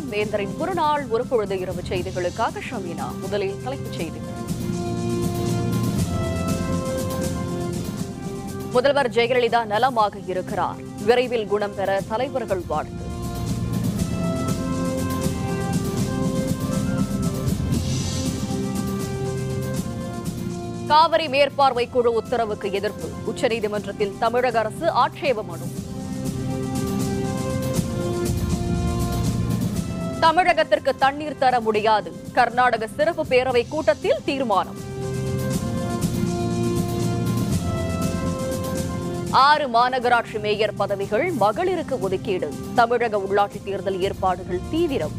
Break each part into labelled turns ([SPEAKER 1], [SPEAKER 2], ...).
[SPEAKER 1] வணக்கம் வேந்தரின் ஒரு நாள் ஒரு பொழுது இரவு செய்திகளுக்காக ஷமீனா முதலில் தலைப்புச் செய்திகள் முதல்வர் ஜெயலலிதா நலமாக இருக்கிறார் விரைவில் குணம் பெற தலைவர்கள் வாழ்த்து காவிரி மேற்பார்வை குழு உத்தரவுக்கு எதிர்ப்பு உச்சநீதிமன்றத்தில் தமிழக அரசு ஆட்சேப மனு தமிழகத்திற்கு தண்ணீர் தர முடியாது கர்நாடக சிறப்பு பேரவை கூட்டத்தில் தீர்மானம் ஆறு மாநகராட்சி மேயர் பதவிகள் மகளிருக்கு ஒதுக்கீடு தமிழக உள்ளாட்சி தேர்தல் ஏற்பாடுகள் தீவிரம்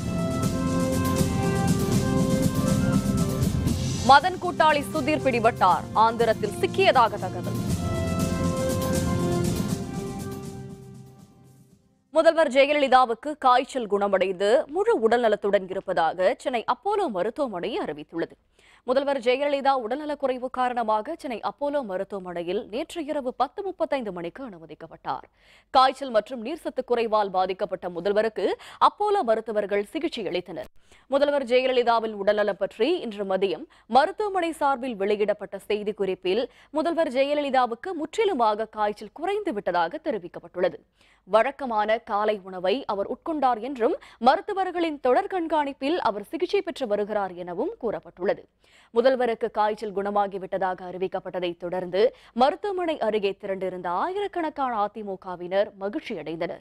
[SPEAKER 1] மதன் கூட்டாளி சுதீர் பிடிபட்டார் ஆந்திரத்தில் சிக்கியதாக தகவல் முதல்வர் ஜெயலலிதாவுக்கு காய்ச்சல் குணமடைந்து முழு உடல்நலத்துடன் இருப்பதாக சென்னை அப்போலோ மருத்துவமனை அறிவித்துள்ளது முதல்வர் ஜெயலலிதா உடல்நலக்குறைவு காரணமாக சென்னை அப்போலோ மருத்துவமனையில் நேற்று இரவு பத்து முப்பத்தைந்து மணிக்கு அனுமதிக்கப்பட்டார் காய்ச்சல் மற்றும் நீர்சத்து குறைவால் பாதிக்கப்பட்ட முதல்வருக்கு அப்போலோ மருத்துவர்கள் சிகிச்சை அளித்தனர் முதல்வர் ஜெயலலிதாவின் உடல்நலம் பற்றி இன்று மதியம் மருத்துவமனை சார்பில் வெளியிடப்பட்ட செய்திக்குறிப்பில் முதல்வர் ஜெயலலிதாவுக்கு முற்றிலுமாக காய்ச்சல் குறைந்து விட்டதாக தெரிவிக்கப்பட்டுள்ளது வழக்கமான காலை உணவை அவர் உட்கொண்டார் என்றும் மருத்துவர்களின் தொடர் கண்காணிப்பில் அவர் சிகிச்சை பெற்று வருகிறார் எனவும் கூறப்பட்டுள்ளது முதல்வருக்கு காய்ச்சல் குணமாகிவிட்டதாக அறிவிக்கப்பட்டதைத் தொடர்ந்து மருத்துவமனை அருகே திரண்டிருந்த ஆயிரக்கணக்கான அதிமுகவினர் மகிழ்ச்சியடைந்தனர்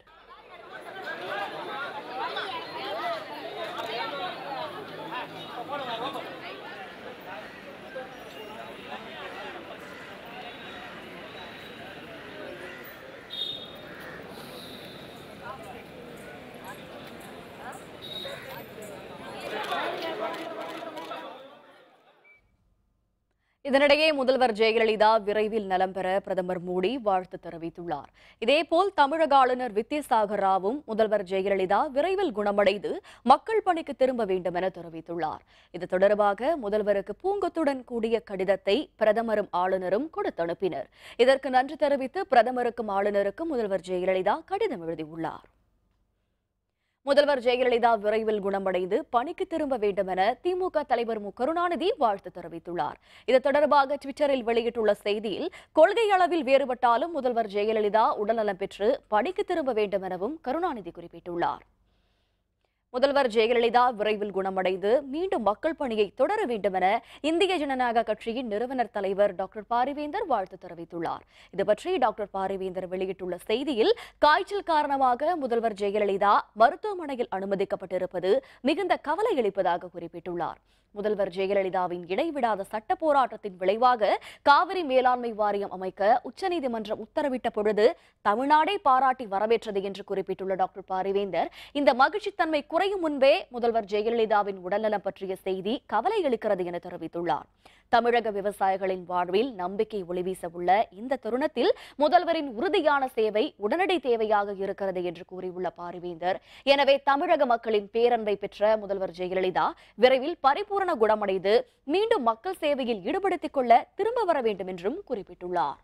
[SPEAKER 1] இதனிடையே முதல்வர் ஜெயலலிதா விரைவில் நலம் பெற பிரதமர் மோடி வாழ்த்து தெரிவித்துள்ளார் இதேபோல் தமிழக ஆளுநர் வித்யாசாகர் ராவும் முதல்வர் ஜெயலலிதா விரைவில் குணமடைந்து மக்கள் பணிக்கு திரும்ப வேண்டும் என தெரிவித்துள்ளார் இது தொடர்பாக முதல்வருக்கு பூங்கத்துடன் கூடிய கடிதத்தை பிரதமரும் ஆளுநரும் கொடுத்து அனுப்பினர் இதற்கு நன்றி தெரிவித்து பிரதமருக்கும் ஆளுநருக்கும் முதல்வர் ஜெயலலிதா கடிதம் எழுதியுள்ளார் முதல்வர் ஜெயலலிதா விரைவில் குணமடைந்து பணிக்கு திரும்ப வேண்டும் என திமுக தலைவர் மு கருணாநிதி வாழ்த்து தெரிவித்துள்ளார் இது தொடர்பாக ட்விட்டரில் வெளியிட்டுள்ள செய்தியில் கொள்கை அளவில் வேறுபட்டாலும் முதல்வர் ஜெயலலிதா உடல்நலம் பெற்று பணிக்கு திரும்ப வேண்டும் எனவும் கருணாநிதி குறிப்பிட்டுள்ளார் முதல்வர் ஜெயலலிதா விரைவில் குணமடைந்து மீண்டும் மக்கள் பணியை தொடர வேண்டும் என இந்திய ஜனநாயக கட்சியின் நிறுவனர் தலைவர் டாக்டர் பாரிவேந்தர் வாழ்த்து தெரிவித்துள்ளார் இது பற்றி டாக்டர் பாரிவேந்தர் வெளியிட்டுள்ள செய்தியில் காய்ச்சல் காரணமாக முதல்வர் ஜெயலலிதா மருத்துவமனையில் அனுமதிக்கப்பட்டிருப்பது மிகுந்த கவலை அளிப்பதாக குறிப்பிட்டுள்ளார் முதல்வர் ஜெயலலிதாவின் இடைவிடாத சட்ட போராட்டத்தின் விளைவாக காவிரி மேலாண்மை வாரியம் அமைக்க உச்சநீதிமன்றம் உத்தரவிட்ட பொழுது தமிழ்நாடே பாராட்டி வரவேற்றது என்று குறிப்பிட்டுள்ள டாக்டர் பாரிவேந்தர் இந்த மகிழ்ச்சித்தன்மை குறையும் முன்பே முதல்வர் ஜெயலலிதாவின் உடல்நலம் பற்றிய செய்தி கவலை அளிக்கிறது என தெரிவித்துள்ளார் தமிழக விவசாயிகளின் வாழ்வில் நம்பிக்கை ஒளிவீச உள்ள இந்த தருணத்தில் முதல்வரின் உறுதியான சேவை உடனடி தேவையாக இருக்கிறது என்று கூறியுள்ள பாரிவேந்தர் எனவே தமிழக மக்களின் பேரன்பை பெற்ற முதல்வர் ஜெயலலிதா விரைவில் பரிபூரண குணமடைந்து மீண்டும் மக்கள் சேவையில் ஈடுபடுத்திக் கொள்ள திரும்ப வர வேண்டும் என்றும் குறிப்பிட்டுள்ளார்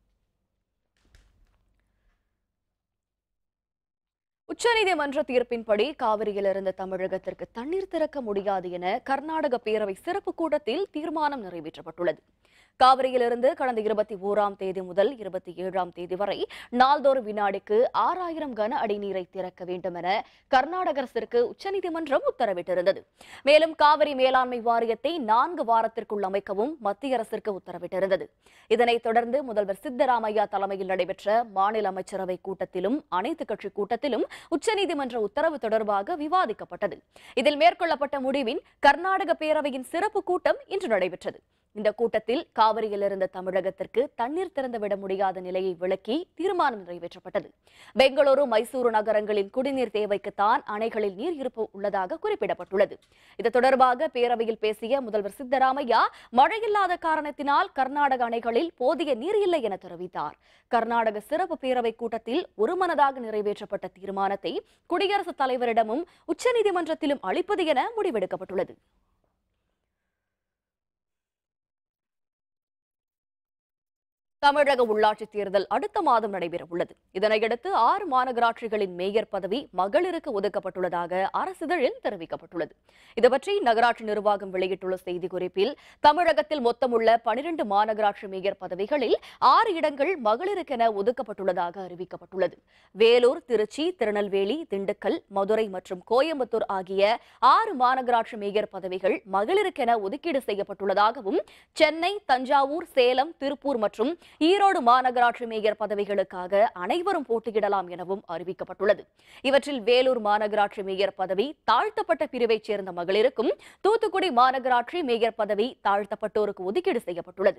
[SPEAKER 1] உச்சநீதிமன்ற தீர்ப்பின்படி காவிரியிலிருந்து தமிழகத்திற்கு தண்ணீர் திறக்க முடியாது என கர்நாடக பேரவை சிறப்பு கூட்டத்தில் தீர்மானம் நிறைவேற்றப்பட்டுள்ளது காவிரியிலிருந்து கடந்த இருபத்தி ஓராம் தேதி முதல் இருபத்தி ஏழாம் தேதி வரை நாள்தோறும் வினாடிக்கு ஆறாயிரம் கன அடி நீரை திறக்க வேண்டும் என கர்நாடக அரசிற்கு உச்சநீதிமன்றம் உத்தரவிட்டிருந்தது மேலும் காவிரி மேலாண்மை வாரியத்தை நான்கு வாரத்திற்குள் அமைக்கவும் மத்திய அரசிற்கு உத்தரவிட்டிருந்தது இதனைத் தொடர்ந்து முதல்வர் சித்தராமையா தலைமையில் நடைபெற்ற மாநில அமைச்சரவை கூட்டத்திலும் அனைத்து கட்சி கூட்டத்திலும் உச்சநீதிமன்ற உத்தரவு தொடர்பாக விவாதிக்கப்பட்டது இதில் மேற்கொள்ளப்பட்ட முடிவின் கர்நாடக பேரவையின் சிறப்பு கூட்டம் இன்று நடைபெற்றது இந்த கூட்டத்தில் காவிரியில் இருந்த தமிழகத்திற்கு தண்ணீர் திறந்துவிட முடியாத நிலையை விளக்கி தீர்மானம் நிறைவேற்றப்பட்டது பெங்களூரு மைசூரு நகரங்களின் குடிநீர் தேவைக்குத்தான் அணைகளில் நீர் இருப்பு உள்ளதாக குறிப்பிடப்பட்டுள்ளது இது தொடர்பாக பேரவையில் பேசிய முதல்வர் சித்தராமையா மழையில்லாத காரணத்தினால் கர்நாடக அணைகளில் போதிய நீர் இல்லை என தெரிவித்தார் கர்நாடக சிறப்பு பேரவை கூட்டத்தில் ஒருமனதாக நிறைவேற்றப்பட்ட தீர்மானத்தை குடியரசுத் தலைவரிடமும் உச்சநீதிமன்றத்திலும் அளிப்பது என முடிவெடுக்கப்பட்டுள்ளது தமிழக உள்ளாட்சித் தேர்தல் அடுத்த மாதம் நடைபெற உள்ளது இதனையடுத்து ஆறு மாநகராட்சிகளின் மேயர் பதவி மகளிருக்கு ஒதுக்கப்பட்டுள்ளதாக அரசிதழில் தெரிவிக்கப்பட்டுள்ளது இதுபற்றி நகராட்சி நிர்வாகம் வெளியிட்டுள்ள செய்திக்குறிப்பில் தமிழகத்தில் மொத்தமுள்ள பனிரெண்டு மாநகராட்சி மேயர் பதவிகளில் ஆறு இடங்கள் மகளிருக்கென ஒதுக்கப்பட்டுள்ளதாக அறிவிக்கப்பட்டுள்ளது வேலூர் திருச்சி திருநெல்வேலி திண்டுக்கல் மதுரை மற்றும் கோயம்புத்தூர் ஆகிய ஆறு மாநகராட்சி மேயர் பதவிகள் மகளிருக்கென ஒதுக்கீடு செய்யப்பட்டுள்ளதாகவும் சென்னை தஞ்சாவூர் சேலம் திருப்பூர் மற்றும் ஈரோடு மாநகராட்சி மேயர் பதவிகளுக்காக அனைவரும் போட்டியிடலாம் எனவும் அறிவிக்கப்பட்டுள்ளது இவற்றில் வேலூர் மாநகராட்சி மேயர் பதவி தாழ்த்தப்பட்ட பிரிவைச் சேர்ந்த மகளிருக்கும் தூத்துக்குடி மாநகராட்சி மேயர் பதவி தாழ்த்தப்பட்டோருக்கு ஒதுக்கீடு செய்யப்பட்டுள்ளது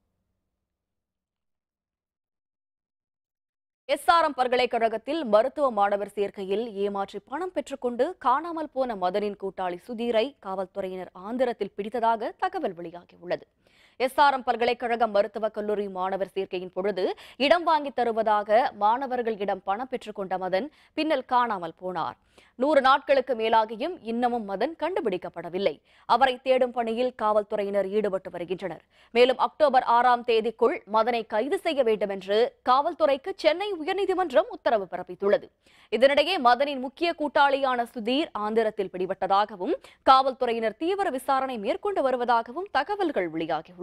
[SPEAKER 1] எஸ்ஆர்எம் பல்கலைக்கழகத்தில் மருத்துவ மாணவர் சேர்க்கையில் ஏமாற்றி பணம் பெற்றுக்கொண்டு காணாமல் போன மதனின் கூட்டாளி சுதீரை காவல்துறையினர் ஆந்திரத்தில் பிடித்ததாக தகவல் வெளியாகியுள்ளது எஸ்ஆர்எம் பல்கலைக்கழக மருத்துவக் கல்லூரி மாணவர் சேர்க்கையின் பொழுது இடம் வாங்கி தருவதாக மாணவர்களிடம் பணம் பெற்றுக்கொண்ட மதன் பின்னல் காணாமல் போனார் நூறு நாட்களுக்கு மேலாகியும் இன்னமும் மதன் கண்டுபிடிக்கப்படவில்லை அவரை தேடும் பணியில் காவல்துறையினர் ஈடுபட்டு வருகின்றனர் மேலும் அக்டோபர் ஆறாம் தேதிக்குள் மதனை கைது செய்ய வேண்டும் என்று காவல்துறைக்கு சென்னை உயர்நீதிமன்றம் உத்தரவு பிறப்பித்துள்ளது இதனிடையே மதனின் முக்கிய கூட்டாளியான சுதீர் ஆந்திரத்தில் பிடிபட்டதாகவும் காவல்துறையினர் தீவிர விசாரணை மேற்கொண்டு வருவதாகவும் தகவல்கள் வெளியாகியுள்ளன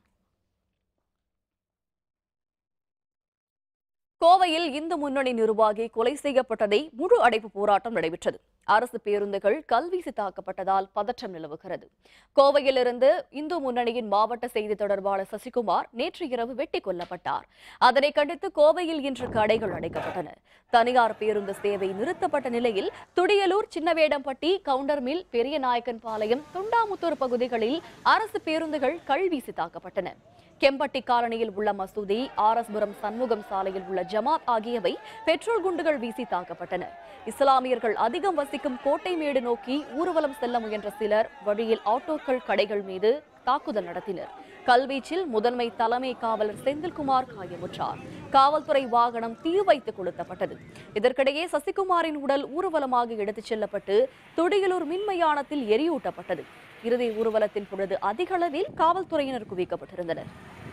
[SPEAKER 1] கோவையில் இந்து முன்னணி நிர்வாகி கொலை செய்யப்பட்டதை முழு அடைப்பு போராட்டம் நடைபெற்றது அரசு பேருந்துகள் கல்வீசி தாக்கப்பட்டதால் பதற்றம் நிலவுகிறது கோவையிலிருந்து இந்து முன்னணியின் மாவட்ட செய்தி தொடர்பாளர் சசிகுமார் நேற்று இரவு வெட்டிக் கொல்லப்பட்டார் அதனை கண்டித்து கோவையில் இன்று கடைகள் அடைக்கப்பட்டன தனியார் பேருந்து சேவை நிறுத்தப்பட்ட நிலையில் துடியலூர் சின்னவேடம்பட்டி கவுண்டர்மில் பெரியநாயக்கன்பாளையம் தொண்டாமுத்தூர் பகுதிகளில் அரசு பேருந்துகள் கல்வீசி தாக்கப்பட்டன கெம்பட்டி காலனியில் உள்ள மசூதி ஆர்எஸ்புரம் சண்முகம் சாலையில் உள்ள ஜமாத் ஆகியவை பெட்ரோல் குண்டுகள் வீசி தாக்கப்பட்டன இஸ்லாமியர்கள் அதிகம் வசிக்கும் கோட்டைமேடு நோக்கி ஊர்வலம் செல்ல முயன்ற சிலர் வழியில் ஆட்டோக்கள் கடைகள் மீது தாக்குதல் நடத்தினர் கல்வீச்சில் முதன்மை தலைமை காவலர் செந்தில்குமார் காயமுற்றார் காவல்துறை வாகனம் தீ வைத்து கொளுத்தப்பட்டது இதற்கிடையே சசிகுமாரின் உடல் ஊர்வலமாக எடுத்துச் செல்லப்பட்டு துடியலூர் மின்மயானத்தில் எரியூட்டப்பட்டது இறுதி ஊர்வலத்தின் பொழுது அதிக அளவில் காவல்துறையினர் குவிக்கப்பட்டிருந்தனர்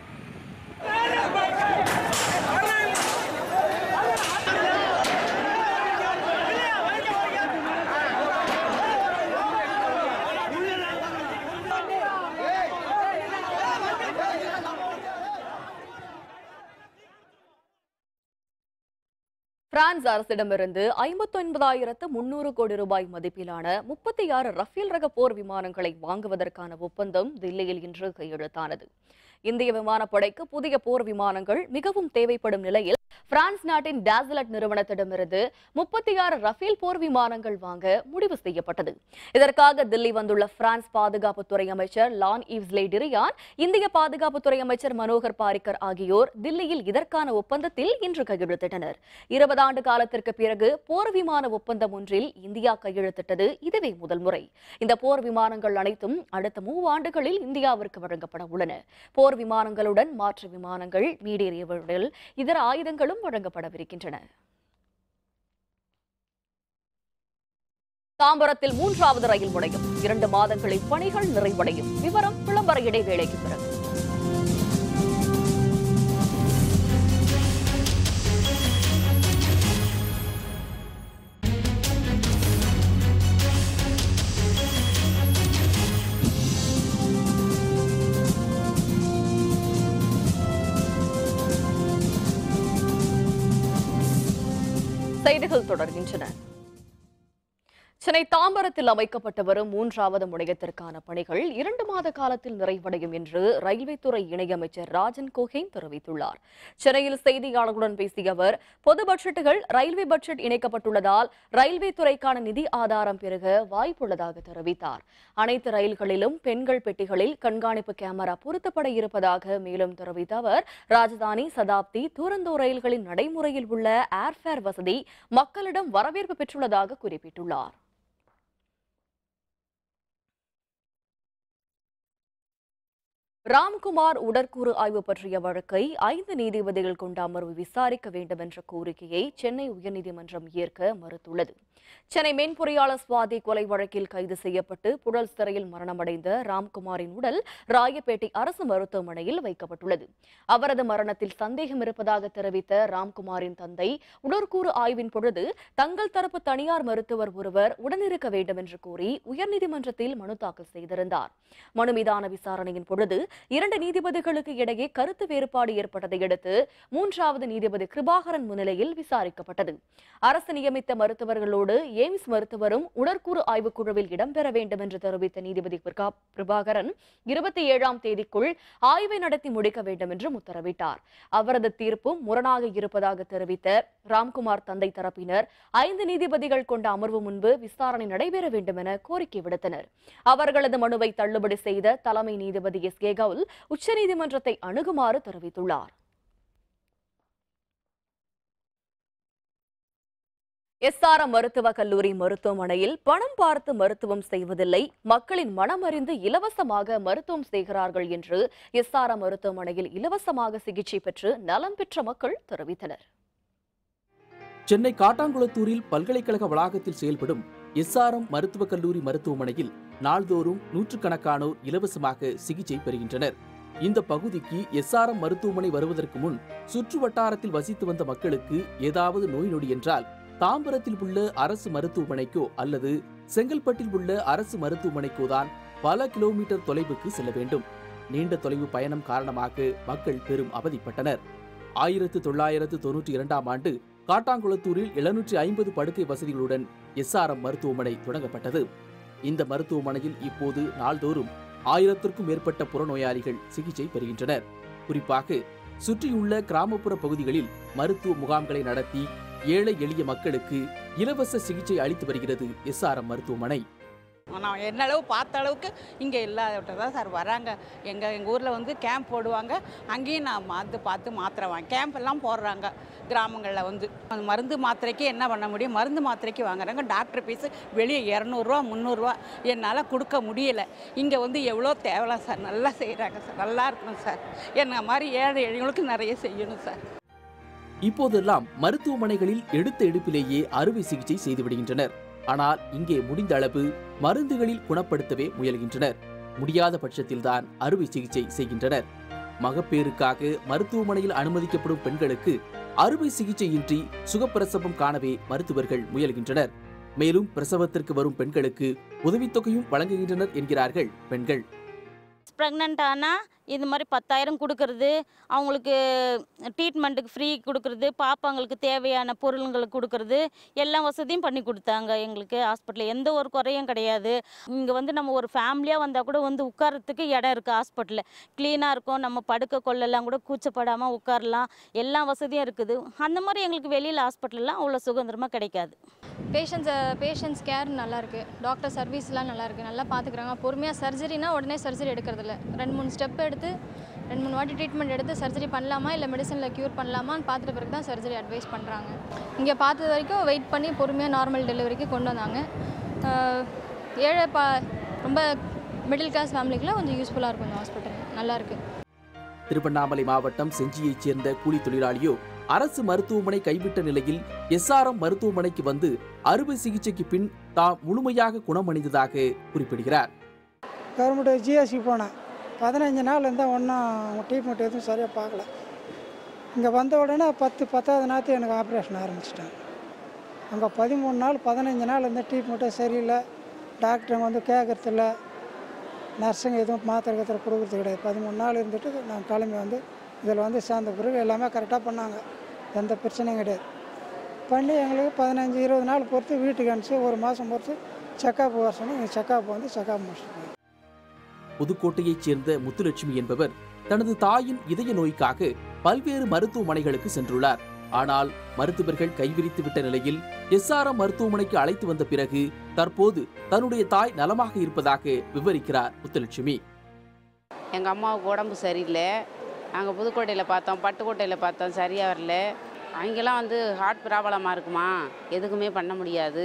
[SPEAKER 1] பிரான்ஸ் அரசிடமிருந்து ஐம்பத்தொன்பதாயிரத்து முன்னூறு கோடி ரூபாய் மதிப்பிலான முப்பத்தி ஆறு ரஃபேல் ரக போர் விமானங்களை வாங்குவதற்கான ஒப்பந்தம் தில்லியில் இன்று கையெழுத்தானது இந்திய விமானப்படைக்கு புதிய போர் விமானங்கள் மிகவும் தேவைப்படும் நிலையில் பிரான்ஸ் நாட்டின் டாசலட் நிறுவனத்திடமிருந்து முப்பத்தி ஆறு ரஃபேல் போர் விமானங்கள் வாங்க முடிவு செய்யப்பட்டது இதற்காக தில்லி வந்துள்ள பிரான்ஸ் பாதுகாப்புத்துறை அமைச்சர் லான் ஈவ்ஸ்லே டிரியான் இந்திய பாதுகாப்புத்துறை அமைச்சர் மனோகர் பாரிக்கர் ஆகியோர் தில்லியில் இதற்கான ஒப்பந்தத்தில் இன்று கையெழுத்திட்டனர் இருபது ஆண்டு காலத்திற்கு பிறகு போர் விமான ஒப்பந்தம் ஒன்றில் இந்தியா கையெழுத்திட்டது இதுவே முதல் முறை இந்த போர் விமானங்கள் அனைத்தும் அடுத்த மூவாண்டுகளில் இந்தியாவிற்கு வழங்கப்பட உள்ளன போர் விமானங்களுடன் மாற்று விமானங்கள் மீடியர் ஏவுதல் இதர ஆயுதங்களும் வழங்கப்படவிருக்கின்றன தாம்பரத்தில் மூன்றாவது ரயில் முனையம் இரண்டு மாதங்களில் பணிகள் நிறைவடையும் விவரம் விளம்பர இடைவேளைக்கு பிறகு செய்திகள் தொடர்கின்றன சென்னை தாம்பரத்தில் அமைக்கப்பட்டு வரும் மூன்றாவது முனையத்திற்கான பணிகள் இரண்டு மாத காலத்தில் நிறைவடையும் என்று ரயில்வே துறை இணையமைச்சர் ராஜன் கோஹேன் தெரிவித்துள்ளார் சென்னையில் செய்தியாளர்களுடன் பேசிய அவர் பொது பட்ஜெட்டுகள் ரயில்வே பட்ஜெட் இணைக்கப்பட்டுள்ளதால் ரயில்வே துறைக்கான நிதி ஆதாரம் பெருக வாய்ப்புள்ளதாக தெரிவித்தார் அனைத்து ரயில்களிலும் பெண்கள் பெட்டிகளில் கண்காணிப்பு கேமரா பொருத்தப்பட இருப்பதாக மேலும் தெரிவித்த அவர் ராஜதானி சதாப்தி தூரந்தோ ரயில்களின் நடைமுறையில் உள்ள ஏர்ஃபேர் வசதி மக்களிடம் வரவேற்பு பெற்றுள்ளதாக குறிப்பிட்டுள்ளார் ராம்குமார் உடற்கூறு ஆய்வு பற்றிய வழக்கை ஐந்து நீதிபதிகள் கொண்ட அமர்வு விசாரிக்க வேண்டும் என்ற கோரிக்கையை சென்னை உயர்நீதிமன்றம் ஏற்க மறுத்துள்ளது சென்னை மென்பொறியாளர் சுவாதி கொலை வழக்கில் கைது செய்யப்பட்டு புழல் சிறையில் மரணமடைந்த ராம்குமாரின் உடல் ராயப்பேட்டை அரசு மருத்துவமனையில் வைக்கப்பட்டுள்ளது அவரது மரணத்தில் சந்தேகம் இருப்பதாக தெரிவித்த ராம்குமாரின் தந்தை உடற்கூறு ஆய்வின் பொழுது தங்கள் தரப்பு தனியார் மருத்துவர் ஒருவர் உடனிருக்க வேண்டும் என்று கோரி உயர்நீதிமன்றத்தில் மனு தாக்கல் செய்திருந்தார் மனு மீதான விசாரணையின் பொழுது இரண்டு நீதிபதிகளுக்கு இடையே கருத்து வேறுபாடு ஏற்பட்டதை அடுத்து மூன்றாவது நீதிபதி கிருபாகரன் முன்னிலையில் விசாரிக்கப்பட்டது அரசு நியமித்த மருத்துவர்களோடு எய்ம்ஸ் மருத்துவரும் உடற்கூறு ஆய்வுக் குழுவில் இடம்பெற வேண்டும் என்று தெரிவித்த நீதிபதி பிரகா- பிரபாகரன் இருபத்தி ஏழாம் தேதிக்குள் ஆய்வை நடத்தி முடிக்க வேண்டும் என்றும் உத்தரவிட்டார் அவரது தீர்ப்பும் முரணாக இருப்பதாக தெரிவித்த ராம்குமார் தந்தை தரப்பினர் ஐந்து நீதிபதிகள் கொண்ட அமர்வு முன்பு விசாரணை நடைபெற வேண்டும் என கோரிக்கை விடுத்தனர் அவர்களது மனுவை தள்ளுபடி செய்த தலைமை நீதிபதி எஸ் கே கவுல் உச்சநீதிமன்றத்தை அணுகுமாறு தெரிவித்துள்ளார் எஸ்ஆர்எம் மருத்துவக் கல்லூரி மருத்துவமனையில் பணம் பார்த்து மருத்துவம் செய்வதில்லை மக்களின் மனமறிந்து இலவசமாக மருத்துவம் செய்கிறார்கள் என்று எஸ்ஆர்எம் மருத்துவமனையில் இலவசமாக சிகிச்சை பெற்று நலம் பெற்ற மக்கள் தெரிவித்தனர்
[SPEAKER 2] சென்னை காட்டாங்குளத்தூரில் பல்கலைக்கழக வளாகத்தில் செயல்படும் எஸ்ஆர்எம் மருத்துவக் கல்லூரி மருத்துவமனையில் நாள்தோறும் நூற்றுக்கணக்கானோர் இலவசமாக சிகிச்சை பெறுகின்றனர் இந்த பகுதிக்கு எஸ்ஆர்எம் மருத்துவமனை வருவதற்கு முன் சுற்று வட்டாரத்தில் வசித்து வந்த மக்களுக்கு ஏதாவது நோய் நொடி என்றால் தாம்பரத்தில் உள்ள அரசு மருத்துவமனைக்கோ அல்லது செங்கல்பட்டில் உள்ள அரசு மருத்துவமனைக்கோ தான் பல கிலோமீட்டர் தொலைவுக்கு செல்ல வேண்டும் நீண்ட தொலைவு பயணம் காரணமாக மக்கள் பெரும் அவதிப்பட்டனர் ஆயிரத்து தொள்ளாயிரத்து தொன்னூற்றி இரண்டாம் ஆண்டு காட்டாங்குளத்தூரில் எழுநூற்றி ஐம்பது படுக்கை வசதிகளுடன் எஸ்ஆர்எம் மருத்துவமனை தொடங்கப்பட்டது இந்த மருத்துவமனையில் இப்போது நாள்தோறும் ஆயிரத்திற்கும் மேற்பட்ட புறநோயாளிகள் சிகிச்சை பெறுகின்றனர் குறிப்பாக சுற்றியுள்ள கிராமப்புற பகுதிகளில் மருத்துவ முகாம்களை நடத்தி ஏழை எளிய மக்களுக்கு இலவச சிகிச்சை அளித்து வருகிறது எஸ்ஆர்எம் மருத்துவமனை
[SPEAKER 3] நான் என்ன அளவு பார்த்த அளவுக்கு இங்கே இல்லாதவிட்ட தான் சார் வராங்க எங்கள் எங்கள் ஊரில் வந்து கேம்ப் போடுவாங்க அங்கேயும் நான் வந்து பார்த்து மாத்திரை வாங்க கேம்ப் எல்லாம் போடுறாங்க கிராமங்களில் வந்து அந்த மருந்து மாத்திரைக்கு என்ன பண்ண முடியும் மருந்து மாத்திரைக்கு வாங்குறாங்க டாக்டர் ஃபீஸு வெளியே இரநூறுவா முந்நூறுரூவா என்னால் கொடுக்க முடியலை இங்கே வந்து எவ்வளோ தேவலாம் சார் நல்லா செய்கிறாங்க சார் நல்லா இருக்கணும் சார் என்ன மாதிரி ஏழை எளியவங்களுக்கு நிறைய செய்யணும் சார்
[SPEAKER 2] இப்போதெல்லாம் மருத்துவமனைகளில் எடுத்த எடுப்பிலேயே அறுவை சிகிச்சை செய்து விடுகின்றனர் ஆனால் இங்கே முடிந்த அளவு மருந்துகளில் குணப்படுத்தவே முயல்கின்றனர் முடியாத பட்சத்தில்தான் அறுவை சிகிச்சை செய்கின்றனர் மகப்பேறுக்காக மருத்துவமனையில் அனுமதிக்கப்படும் பெண்களுக்கு அறுவை சிகிச்சையின்றி சுகப்பிரசவம் காணவே மருத்துவர்கள் முயல்கின்றனர் மேலும் பிரசவத்திற்கு வரும் பெண்களுக்கு உதவித்தொகையும் வழங்குகின்றனர் என்கிறார்கள் பெண்கள்
[SPEAKER 4] ப்ரெக்னென்ட் ஆனால் இது மாதிரி பத்தாயிரம் கொடுக்கறது அவங்களுக்கு ட்ரீட்மெண்ட்டுக்கு ஃப்ரீ கொடுக்கறது பாப்பாங்களுக்கு தேவையான பொருளுங்களுக்கு கொடுக்கறது எல்லா வசதியும் பண்ணி கொடுத்தாங்க எங்களுக்கு ஹாஸ்பிட்டலில் எந்த ஒரு குறையும் கிடையாது இங்கே வந்து நம்ம ஒரு ஃபேமிலியாக வந்தால் கூட வந்து உட்காரத்துக்கு இடம் இருக்குது ஹாஸ்பிட்டலில் க்ளீனாக இருக்கும் நம்ம படுக்க கொள்ளலாம் கூட கூச்சப்படாமல் உட்காரலாம் எல்லா வசதியும் இருக்குது அந்த மாதிரி எங்களுக்கு வெளியில் ஹாஸ்பிட்டல்லாம் அவ்வளோ சுதந்திரமாக கிடைக்காது
[SPEAKER 5] பேஷண்ட்ஸ் பேஷண்ட்ஸ் கேர் நல்லா இருக்கு டாக்டர் சர்வீஸ்லாம் நல்லா இருக்கு நல்லா பார்த்துக்குறாங்க பொறுமையாக சர்ஜரினா உடனே சர்ஜரி எடுக்கிறதில்ல ரெண்டு மூணு ஸ்டெப் எடுத்து ரெண்டு மூணு வாட்டி ட்ரீட்மெண்ட் எடுத்து சர்ஜரி பண்ணலாமா இல்லை மெடிசனில் க்யூர் பண்ணலாமான்னு பார்த்துட்ட பிறகு தான் சர்ஜரி அட்வைஸ் பண்ணுறாங்க இங்கே பார்த்தது வரைக்கும் வெயிட் பண்ணி பொறுமையாக நார்மல் டெலிவரிக்கு கொண்டு வந்தாங்க ஆஹ் ஏழை பா ரொம்ப மிடில் கிளாஸ் ஃபேமிலிக்குலாம் கொஞ்சம் யூஸ்ஃபுல்லாக இருக்கும் இந்த ஹாஸ்பிட்டல் நல்லா இருக்குது
[SPEAKER 2] திருவண்ணாமலை மாவட்டம் செஞ்சியைச் சேர்ந்த கூலி தொழிலாளியோ அரசு மருத்துவமனை கைவிட்ட நிலையில் எஸ்ஆர்எம் மருத்துவமனைக்கு வந்து அறுவை சிகிச்சைக்கு பின் தாம் முழுமையாக குணமடைந்ததாக குறிப்பிடுகிறார்
[SPEAKER 6] கவர்மெண்ட் ஜிஎஸ்சி போனேன் பதினஞ்சு நாள் இருந்தால் ஒன்றும் ட்ரீட்மெண்ட் எதுவும் சரியாக பார்க்கல இங்கே வந்த உடனே பத்து பத்தாவது நாற்று எனக்கு ஆப்ரேஷன் ஆரம்பிச்சிட்டாங்க அங்கே பதிமூணு நாள் பதினஞ்சு நாள் இருந்த ட்ரீட்மெண்ட்டே சரியில்லை டாக்டருங்க வந்து கேட்கறதில்ல நர்ஸுங்க எதுவும் மாத்திரை கத்திரை கொடுக்குறது கிடையாது பதிமூணு நாள் இருந்துட்டு நான் கிளம்பி வந்து இதில் வந்து சேர்ந்த பிறகு எல்லாமே கரெக்டாக பண்ணாங்க எந்த பிரச்சனையும் கிடையாது பண்ணி எங்களுக்கு பதினஞ்சு இருபது நாள் பொறுத்து வீட்டுக்கு அனுப்பிச்சு ஒரு மாதம் பொறுத்து செக்கப் வர சொன்னி இங்கே செக்கப் வந்து செக்கப் முடிச்சுட்டு போய்
[SPEAKER 2] புதுக்கோட்டையைச் சேர்ந்த முத்துலட்சுமி என்பவர் தனது தாயின் இதய நோய்க்காக பல்வேறு மருத்துவமனைகளுக்கு சென்றுள்ளார் ஆனால் மருத்துவர்கள் கைவிரித்து விட்ட நிலையில் எஸ்ஆர்எம் மருத்துவமனைக்கு அழைத்து வந்த பிறகு தற்போது தன்னுடைய தாய் நலமாக இருப்பதாக விவரிக்கிறார் முத்துலட்சுமி
[SPEAKER 7] எங்கள் அம்மாவுக்கு உடம்பு சரியில்லை நாங்கள் புதுக்கோட்டையில் பார்த்தோம் பட்டுக்கோட்டையில் பார்த்தோம் சரியாக வரல அங்கெல்லாம் வந்து ஹார்ட் ப்ராப்ளமாக இருக்குமா எதுக்குமே பண்ண முடியாது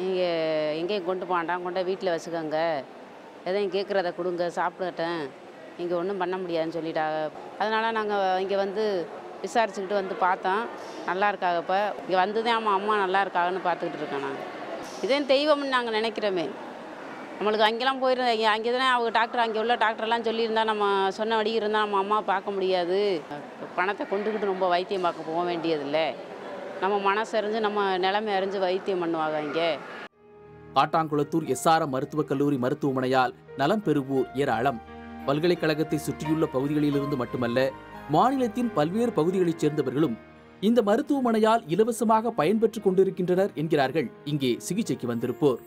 [SPEAKER 7] நீங்கள் எங்கேயும் கொண்டு போண்டாம் கொண்டு வீட்டில் வச்சுக்கோங்க எதையும் கேட்குறத கொடுங்க சாப்பிடட்டேன் இங்கே ஒன்றும் பண்ண முடியாதுன்னு சொல்லிட்டாங்க அதனால் நாங்கள் இங்கே வந்து விசாரிச்சுக்கிட்டு வந்து பார்த்தோம் நல்லா இருக்காங்க இப்போ இங்கே வந்து தான் அம்மா அம்மா நல்லா இருக்காங்கன்னு பார்த்துக்கிட்டு இருக்கேன் நாங்கள் இதே தெய்வம்னு நாங்கள் நினைக்கிறோமே நம்மளுக்கு அங்கெல்லாம் போயிருந்தோம் அங்கே தானே அவங்க டாக்டர் அங்கே உள்ள டாக்டர்லாம் சொல்லியிருந்தா நம்ம சொன்னபடி இருந்தால் நம்ம அம்மா பார்க்க முடியாது பணத்தை கொண்டுக்கிட்டு ரொம்ப வைத்தியம் பார்க்க போக வேண்டியதில்லை நம்ம மனசு அறிஞ்சு நம்ம நிலைமை அறிஞ்சு வைத்தியம் பண்ணுவாங்க இங்கே
[SPEAKER 2] காட்டாங்குளத்தூர் எஸ்ஆர்எம் மருத்துவக் கல்லூரி மருத்துவமனையால் நலம் பெறுவோர் ஏராளம் பல்கலைக்கழகத்தை சுற்றியுள்ள பகுதிகளிலிருந்து மட்டுமல்ல மாநிலத்தின் பல்வேறு பகுதிகளைச் சேர்ந்தவர்களும் இந்த மருத்துவமனையால் இலவசமாக பயன்பெற்றுக் கொண்டிருக்கின்றனர் என்கிறார்கள் இங்கே சிகிச்சைக்கு வந்திருப்போர்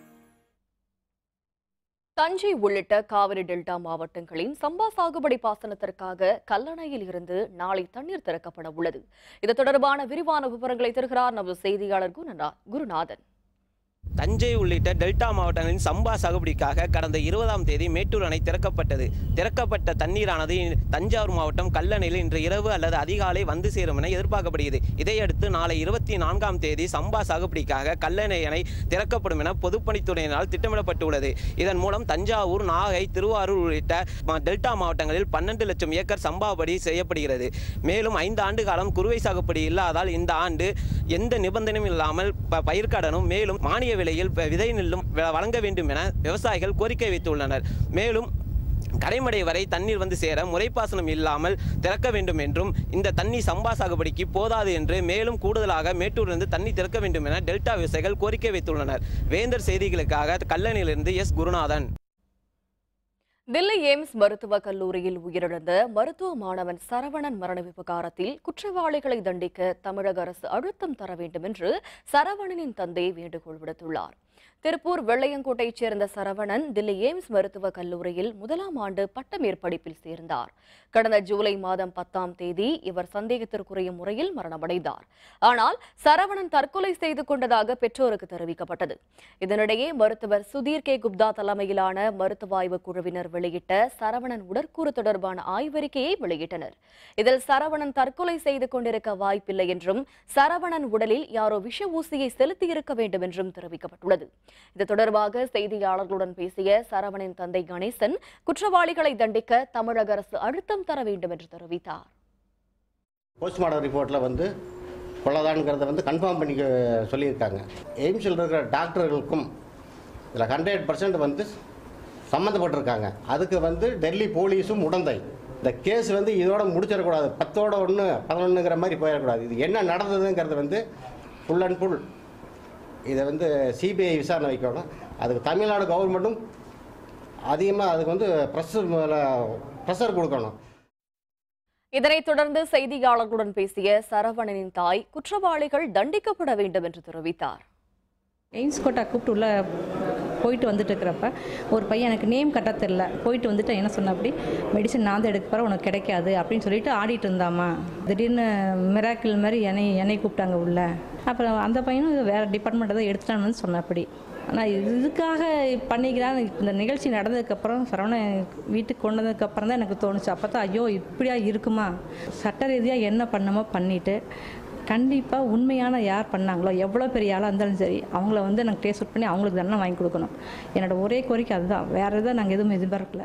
[SPEAKER 1] தஞ்சை உள்ளிட்ட காவிரி டெல்டா மாவட்டங்களின் சம்பா சாகுபடி பாசனத்திற்காக கல்லணையில் இருந்து நாளை தண்ணீர் திறக்கப்பட உள்ளது இது தொடர்பான விரிவான விவரங்களை தருகிறார் நமது செய்தியாளர் குருநா- குருநாதன்
[SPEAKER 8] தஞ்சை உள்ளிட்ட டெல்டா மாவட்டங்களின் சம்பா சாகுபடிக்காக கடந்த இருபதாம் தேதி மேட்டூர் அணை திறக்கப்பட்டது திறக்கப்பட்ட தண்ணீரானது தஞ்சாவூர் மாவட்டம் கல்லணையில் இன்று இரவு அல்லது அதிகாலை வந்து சேரும் என எதிர்பார்க்கப்படுகிறது இதையடுத்து நாளை இருபத்தி நான்காம் தேதி சம்பா சாகுபடிக்காக கல்லணை அணை திறக்கப்படும் என பொதுப்பணித்துறையினால் திட்டமிடப்பட்டுள்ளது இதன் மூலம் தஞ்சாவூர் நாகை திருவாரூர் உள்ளிட்ட ம- டெல்டா மாவட்டங்களில் பன்னெண்டு லட்சம் ஏக்கர் சம்பாபடி செய்யப்படுகிறது மேலும் ஐந்து ஆண்டு காலம் குறுவை சாகுபடி இல்லாதால் இந்த ஆண்டு எந்த நிபந்தனையும் இல்லாமல் ப- பயிர்க்கடனும் மேலும் மானிய விலையில் ப- விதை நெல்லும் வ- வழங்க வேண்டும் என விவசாயிகள் கோரிக்கை வைத்துள்ளனர் மேலும் கடைமடை வரை தண்ணீர் வந்து சேர முறைப்பாசனம் இல்லாமல் திறக்க வேண்டும் என்றும் இந்த தண்ணி சம்பா சாகுபடிக்கு போதாது என்று மேலும் கூடுதலாக மேட்டூரிலிருந்து தண்ணி திறக்க வேண்டும் என டெல்டா விவசாயிகள் கோரிக்கை வைத்துள்ளனர் வேந்தர் செய்திகளுக்காக கல்லணையிலிருந்து எஸ் குருநாதன்
[SPEAKER 1] தில்லி எய்ம்ஸ் மருத்துவக் கல்லூரியில் உயிரிழந்த மருத்துவ மாணவன் சரவணன் மரண விவகாரத்தில் குற்றவாளிகளை தண்டிக்க தமிழக அரசு அழுத்தம் தர வேண்டும் என்று சரவணனின் தந்தை வேண்டுகோள் விடுத்துள்ளார் திருப்பூர் வெள்ளையங்கோட்டையைச் சேர்ந்த சரவணன் தில்லி எய்ம்ஸ் மருத்துவக் கல்லூரியில் முதலாம் ஆண்டு பட்டமேற்படிப்பில் சேர்ந்தார் கடந்த ஜூலை மாதம் பத்தாம் தேதி இவர் சந்தேகத்திற்குரிய முறையில் மரணமடைந்தார் ஆனால் சரவணன் தற்கொலை செய்து கொண்டதாக பெற்றோருக்கு தெரிவிக்கப்பட்டது இதனிடையே மருத்துவர் சுதீர் கே குப்தா தலைமையிலான மருத்துவ ஆய்வுக் குழுவினர் வெளியிட்ட சரவணன் உடற்கூறு தொடர்பான ஆய்வறிக்கையை வெளியிட்டனர் இதில் சரவணன் தற்கொலை செய்து கொண்டிருக்க வாய்ப்பில்லை என்றும் சரவணன் உடலில் யாரோ விஷ ஊசியை செலுத்தியிருக்க வேண்டும் என்றும் தெரிவிக்கப்பட்டுள்ளது இது தொடர்பாக செய்தியாளர்களுடன் பேசிய சரவணன் தந்தை கணேசன் குற்றவாளிகளை தண்டிக்க தமிழக அரசு அழுத்தம் தர வேண்டும் என்று தெரிவித்தார்
[SPEAKER 9] போஸ்ட்மார்ட்டம் ரிப்போர்ட்டில் வந்து கொள்ளதான்ங்கிறத வந்து கன்ஃபார்ம் பண்ணிக்க சொல்லியிருக்காங்க எய்ம்ஸில் இருக்கிற டாக்டர்களுக்கும் இதில் ஹண்ட்ரட் பர்சன்ட் வந்து சம்மந்தப்பட்டிருக்காங்க அதுக்கு வந்து டெல்லி போலீஸும் உடந்தை இந்த கேஸ் வந்து இதோட முடிச்சிடக்கூடாது பத்தோட ஒன்று பதினொன்றுங்கிற மாதிரி போயிடக்கூடாது இது என்ன நடந்ததுங்கிறது வந்து ஃபுல் அண்ட் ஃபுல் இதை வந்து சிபிஐ விசாரணை வைக்கணும் அதுக்கு தமிழ்நாடு கவர்மெண்ட்டும் அதிகமாக அதுக்கு வந்து ப்ரெஷர் ப்ரெஷர் கொடுக்கணும்
[SPEAKER 1] இதனைத் தொடர்ந்து செய்தியாளர்களுடன் பேசிய சரவணனின் தாய் குற்றவாளிகள் தண்டிக்கப்பட வேண்டும் என்று தெரிவித்தார்
[SPEAKER 10] எய்ம்ஸ் கோட்டா கூப்பிட்டு உள்ளே போயிட்டு வந்துட்டு இருக்கிறப்ப ஒரு பையன் எனக்கு நேம் கட்ட தெரில போயிட்டு வந்துட்டு என்ன சொன்ன அப்படி மெடிசன் நான் தான் எடுக்க போகிறேன் உனக்கு கிடைக்காது அப்படின்னு சொல்லிட்டு ஆடிட்டு இருந்தாமா திடீர்னு மிராக்கிள் மாதிரி என்னை என்னை கூப்பிட்டாங்க உள்ள அப்புறம் அந்த பையனும் வேறு டிபார்ட்மெண்ட்டை தான் எடுத்துட்டான்னு வந்து சொன்ன அப்படி ஆனால் இதுக்காக பண்ணிக்கிறான் இந்த நிகழ்ச்சி நடந்ததுக்கப்புறம் சரவணன் வீட்டுக்கு கொண்டு வந்ததுக்கப்புறம் தான் எனக்கு தோணுச்சு அப்போ தான் ஐயோ இப்படியா இருக்குமா சட்ட ரீதியாக என்ன பண்ணமோ பண்ணிவிட்டு கண்டிப்பாக உண்மையான யார் பண்ணாங்களோ எவ்வளோ பெரிய ஆளாக இருந்தாலும் சரி அவங்கள வந்து நாங்கள் டேஸ்ட் அவுட் பண்ணி அவங்களுக்கு தண்டனை வாங்கி கொடுக்கணும் என்னோட ஒரே கோரிக்கை அதுதான் வேறு எதுவும் நாங்கள் எதுவும் எதிர்பார்க்கல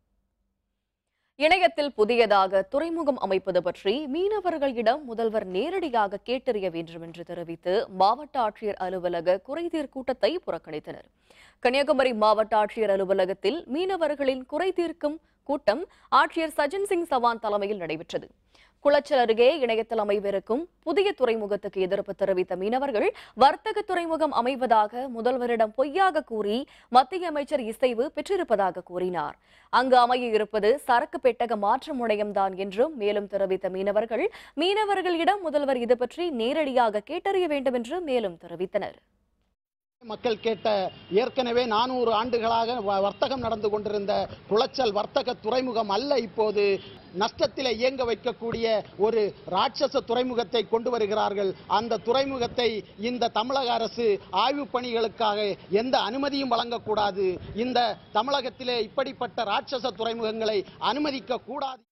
[SPEAKER 1] இணையத்தில் புதியதாக துறைமுகம் அமைப்பது பற்றி மீனவர்களிடம் முதல்வர் நேரடியாக கேட்டறிய வேண்டும் என்று தெரிவித்து மாவட்ட ஆட்சியர் அலுவலக குறைதீர் கூட்டத்தை புறக்கணித்தனர் கன்னியாகுமரி மாவட்ட ஆட்சியர் அலுவலகத்தில் மீனவர்களின் குறை தீர்க்கும் கூட்டம் ஆட்சியர் சஜன் சிங் சவான் தலைமையில் நடைபெற்றது குளச்சல் அருகே இணையத்தில் அமைவிருக்கும் புதிய துறைமுகத்துக்கு எதிர்ப்பு தெரிவித்த மீனவர்கள் வர்த்தக துறைமுகம் அமைவதாக முதல்வரிடம் பொய்யாக கூறி மத்திய அமைச்சர் இசைவு பெற்றிருப்பதாக கூறினார் அங்கு அமைய இருப்பது சரக்கு பெட்டக மாற்று முனையம்தான் என்றும் மேலும் தெரிவித்த மீனவர்கள் மீனவர்களிடம் முதல்வர் இது பற்றி நேரடியாக கேட்டறிய வேண்டும் என்று மேலும் தெரிவித்தனர்
[SPEAKER 11] மக்கள் கேட்ட ஏற்கனவே நானூறு ஆண்டுகளாக வ- வர்த்தகம் நடந்து கொண்டிருந்த குளச்சல் வர்த்தக துறைமுகம் அல்ல இப்போது நஷ்டத்தில் இயங்க வைக்கக்கூடிய ஒரு ராட்சச துறைமுகத்தை கொண்டு வருகிறார்கள் அந்த துறைமுகத்தை இந்த தமிழக அரசு ஆய்வுப் பணிகளுக்காக எந்த அனுமதியும் வழங்கக்கூடாது இந்த தமிழகத்திலே இப்படிப்பட்ட ராட்சச துறைமுகங்களை அனுமதிக்க கூடாது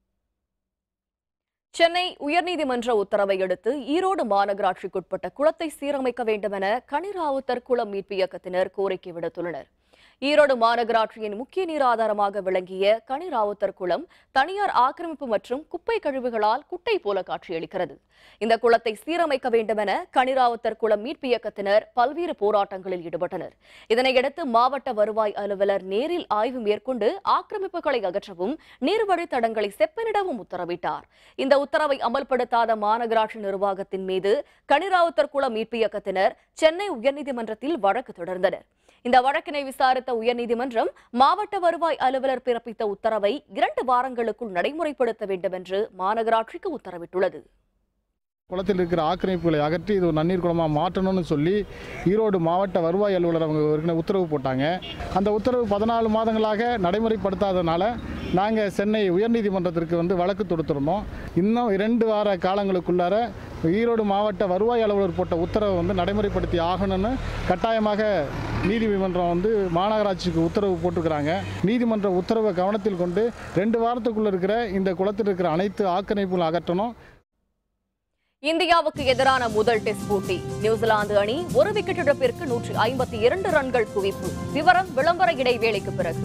[SPEAKER 1] சென்னை உயர்நீதிமன்ற உத்தரவை அடுத்து ஈரோடு மாநகராட்சிக்குட்பட்ட குளத்தை சீரமைக்க வேண்டுமென கனிராவுத்தர் குளம் மீட்பு இயக்கத்தினர் கோரிக்கை விடுத்துள்ளனர் ஈரோடு மாநகராட்சியின் முக்கிய நீர் ஆதாரமாக விளங்கிய கனிராவுத்தர் குளம் தனியார் ஆக்கிரமிப்பு மற்றும் குப்பை கழிவுகளால் குட்டை போல காட்சியளிக்கிறது இந்த குளத்தை சீரமைக்க வேண்டும் என கனிராவுத்தர் குளம் மீட்பு இயக்கத்தினர் பல்வேறு போராட்டங்களில் ஈடுபட்டனர் இதனையடுத்து மாவட்ட வருவாய் அலுவலர் நேரில் ஆய்வு மேற்கொண்டு ஆக்கிரமிப்புகளை அகற்றவும் நீர்வழித் தடங்களை செப்பனிடவும் உத்தரவிட்டார் இந்த உத்தரவை அமல்படுத்தாத மாநகராட்சி நிர்வாகத்தின் மீது கனிராவுத்தர் குளம் மீட்பு இயக்கத்தினர் சென்னை உயர்நீதிமன்றத்தில் வழக்கு தொடர்ந்தனர் இந்த வழக்கினை விசாரித்த உயர்நீதிமன்றம் மாவட்ட வருவாய் அலுவலர் பிறப்பித்த உத்தரவை இரண்டு வாரங்களுக்குள் நடைமுறைப்படுத்த வேண்டும் என்று மாநகராட்சிக்கு உத்தரவிட்டுள்ளது
[SPEAKER 12] குளத்தில் இருக்கிற ஆக்கிரமிப்புகளை அகற்றி இது ஒரு நன்னீர் குளமாக மாற்றணும்னு சொல்லி ஈரோடு மாவட்ட வருவாய் அலுவலர் அவங்க ஏற்கனவே உத்தரவு போட்டாங்க அந்த உத்தரவு பதினாலு மாதங்களாக நடைமுறைப்படுத்தாதனால நாங்கள் சென்னை உயர்நீதிமன்றத்திற்கு வந்து வழக்கு தொடுத்திருந்தோம் இன்னும் இரண்டு வார காலங்களுக்குள்ளார ஈரோடு மாவட்ட வருவாய் அலுவலர் போட்ட உத்தரவை வந்து நடைமுறைப்படுத்தி ஆகணும்னு கட்டாயமாக நீதிமன்றம் வந்து மாநகராட்சிக்கு உத்தரவு போட்டிருக்கிறாங்க நீதிமன்ற உத்தரவை கவனத்தில் கொண்டு ரெண்டு வாரத்துக்குள்ளே இருக்கிற இந்த குளத்தில் இருக்கிற அனைத்து ஆக்கிரமிப்புகளும் அகற்றணும்
[SPEAKER 1] இந்தியாவுக்கு எதிரான முதல் டெஸ்ட் போட்டி நியூசிலாந்து அணி ஒரு விக்கெட் இழப்பிற்கு நூற்றி ஐம்பத்தி இரண்டு ரன்கள் குவிப்பு விவரம் விளம்பர இடைவேளைக்கு பிறகு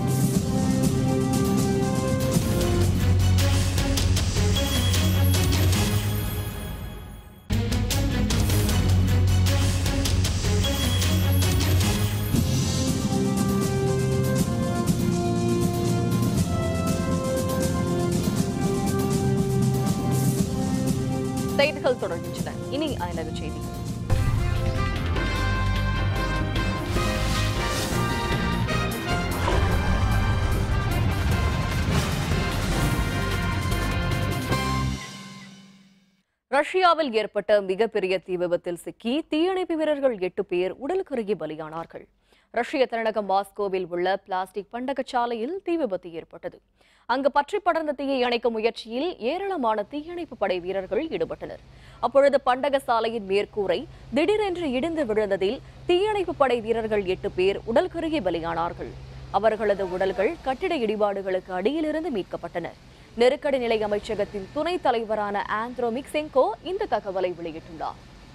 [SPEAKER 1] செய்திகள் தொடர்கின்றன இனி அயலக செய்தி ரஷ்யாவில் ஏற்பட்ட மிகப்பெரிய தீ விபத்தில் சிக்கி தீயணைப்பு வீரர்கள் எட்டு பேர் உடல் கருகி பலியானார்கள் ரஷ்ய தலைநகம் மாஸ்கோவில் உள்ள பிளாஸ்டிக் பண்டகச்சாலையில் தீ விபத்து ஏற்பட்டது அங்கு பற்றி படர்ந்த தீயை அணைக்கும் முயற்சியில் ஏராளமான தீயணைப்பு படை வீரர்கள் ஈடுபட்டனர் அப்பொழுது பண்டக சாலையின் மேற்கூரை திடீரென்று இடிந்து விழுந்ததில் தீயணைப்பு படை வீரர்கள் எட்டு பேர் உடல் கருகி பலியானார்கள் அவர்களது உடல்கள் கட்டிட இடிபாடுகளுக்கு அடியிலிருந்து மீட்கப்பட்டன நெருக்கடி நிலை அமைச்சகத்தின் துணைத் தலைவரான ஆந்த்ரோ மிக்செங்கோ இந்த தகவலை வெளியிட்டுள்ளார்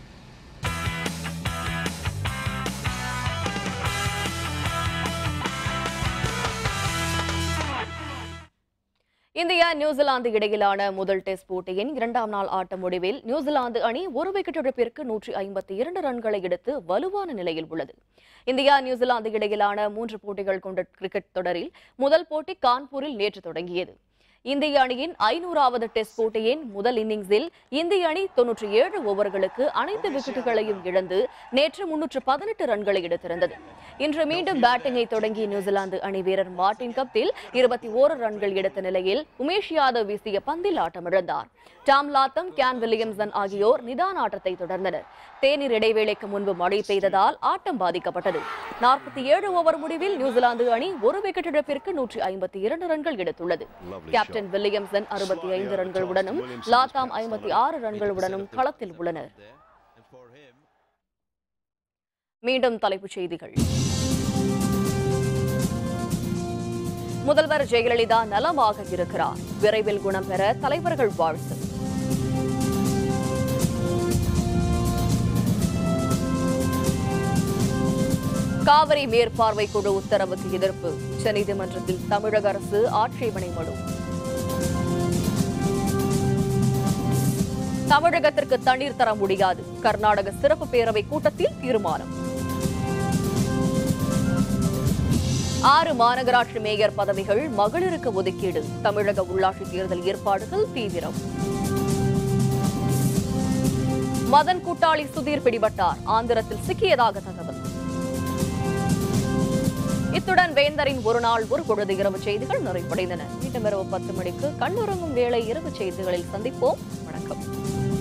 [SPEAKER 1] இந்தியா நியூசிலாந்து இடையிலான முதல் டெஸ்ட் போட்டியின் இரண்டாம் நாள் ஆட்ட முடிவில் நியூசிலாந்து அணி ஒரு விக்கெட் இழப்பிற்கு நூற்றி ஐம்பத்தி இரண்டு ரன்களை எடுத்து வலுவான நிலையில் உள்ளது இந்தியா நியூசிலாந்து இடையிலான மூன்று போட்டிகள் கொண்ட கிரிக்கெட் தொடரில் முதல் போட்டி கான்பூரில் நேற்று தொடங்கியது இந்திய அணியின் ஐநூறாவது டெஸ்ட் போட்டியின் முதல் இன்னிங்ஸில் இந்திய அணி தொன்னூற்றி ஏழு ஓவர்களுக்கு அனைத்து விக்கெட்டுகளையும் இழந்து நேற்று முன்னூற்று பதினெட்டு ரன்களை எடுத்திருந்தது இன்று மீண்டும் பேட்டிங்கை தொடங்கிய நியூசிலாந்து அணி வீரர் மார்டின் கப்தில் இருபத்தி ஓரு ரன்கள் எடுத்த நிலையில் உமேஷ் யாதவ் வீசிய பந்தில் ஆட்டமிழந்தார் டாம் லாத்தம் கேன் வில்லியம்சன் ஆகியோர் நிதான ஆட்டத்தை தொடர்ந்தனர் தேநீர் இடைவேளைக்கு முன்பு மழை பெய்ததால் ஆட்டம் பாதிக்கப்பட்டது நாற்பத்தி ஏழு ஓவர் முடிவில் நியூசிலாந்து அணி ஒரு விக்கெட் இழப்பிற்கு நூற்றி ஐம்பத்தி இரண்டு ரன்கள் எடுத்துள்ளது கேப்டன் வில்லியம்சன் அறுபத்தி ஐந்து ரன்களுடனும் லாத்தாம் ஐம்பத்தி ஆறு ரன்களுடனும் களத்தில் உள்ளனர் மீண்டும் தலைப்புச் செய்திகள் முதல்வர் ஜெயலலிதா நலமாக இருக்கிறார் விரைவில் குணம் பெற தலைவர்கள் வாழ்த்து காவிரி மேற்பார்வை குழு உத்தரவுக்கு எதிர்ப்பு உச்சநீதிமன்றத்தில் தமிழக அரசு ஆட்சேபனை மனு தமிழகத்திற்கு தண்ணீர் தர முடியாது கர்நாடக சிறப்பு பேரவை கூட்டத்தில் தீர்மானம் ஆறு மாநகராட்சி மேயர் பதவிகள் மகளிருக்கு ஒதுக்கீடு தமிழக உள்ளாட்சி தேர்தல் ஏற்பாடுகள் தீவிரம் மதன் கூட்டாளி சுதீர் பிடிபட்டார் ஆந்திரத்தில் சிக்கியதாக தகவல் இத்துடன் வேந்தரின் ஒரு நாள் ஒரு பொழுது இரவு செய்திகள் நிறைவடைந்தன மீண்டும் இரவு பத்து மணிக்கு கண்ணுறங்கும் வேளை இரவு செய்திகளில் சந்திப்போம் வணக்கம்